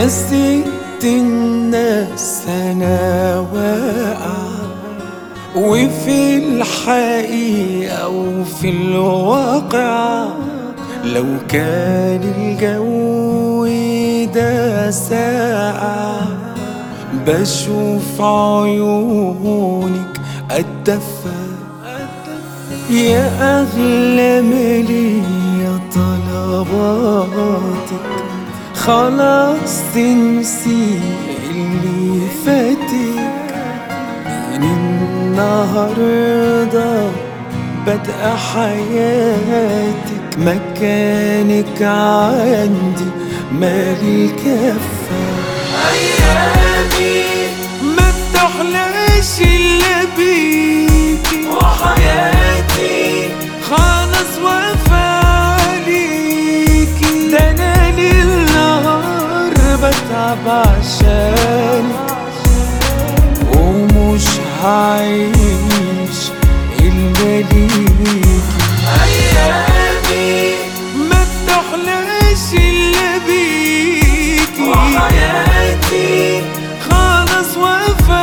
يا ست الناس انا واقع وفي الحقيقة وفي الواقع لو كان الجو ده ساقع بشوف عيونك الدفا يا أغلى مالي يا طلباتك خلاص تنسي اللي فاتك من النهاردة بدأ حياتك مكانك عندي مالي كفة أيامي ما بتحلاش إلا بيكي وحياتي خلاص وفا عليكي ده أنا ليل نهار بتعب عشانك ومش هعيش إلا ليكي أيامي ما بتحلاش إلا بيكي وحياتي خلاص وفا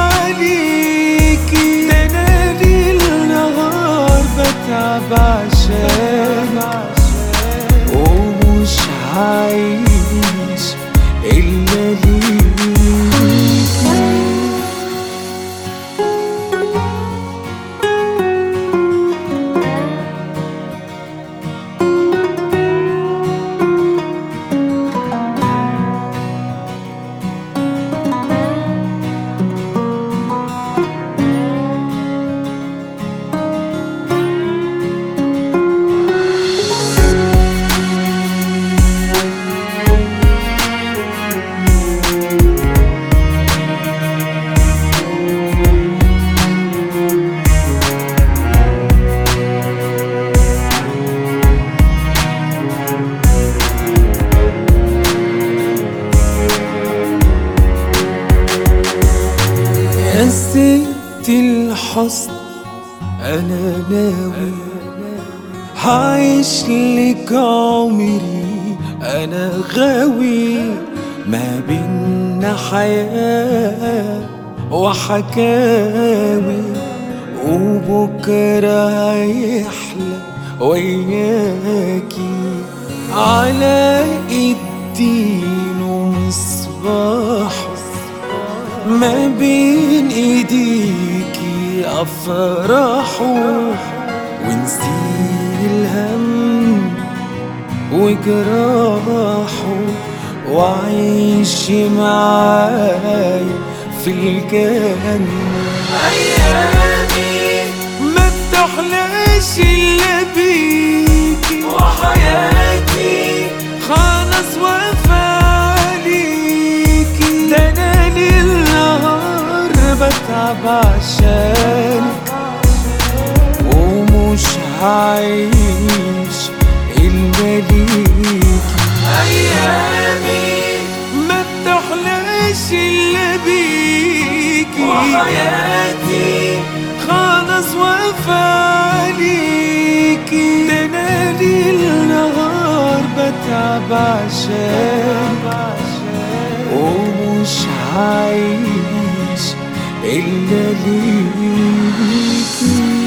عليكي ده انا ليل نهار بتعب عشانك ومش هعيش الا ليكي يا ست الحسن انا ناوي هعيش لك عمري انا غاوي ما بينا حياة وحكاوي وبكرة هيحلى وياكي على الدين ومصباحه ما بين ايديكي افراحه ونسي الهم وجراحه وعيش معاي في الجنة أيامي ما بتحلاش الا بيكي وحياتي خلاص وفا عليكي ده انا ليل نهار بتعب عشانك ومش هعيش الا ليكي أيامي ما بتحلاش الا بيكي وحياتي خلاص وفا عليكي ده انا ليل نهار بتعب عشانك ومش هعيش الا ليكي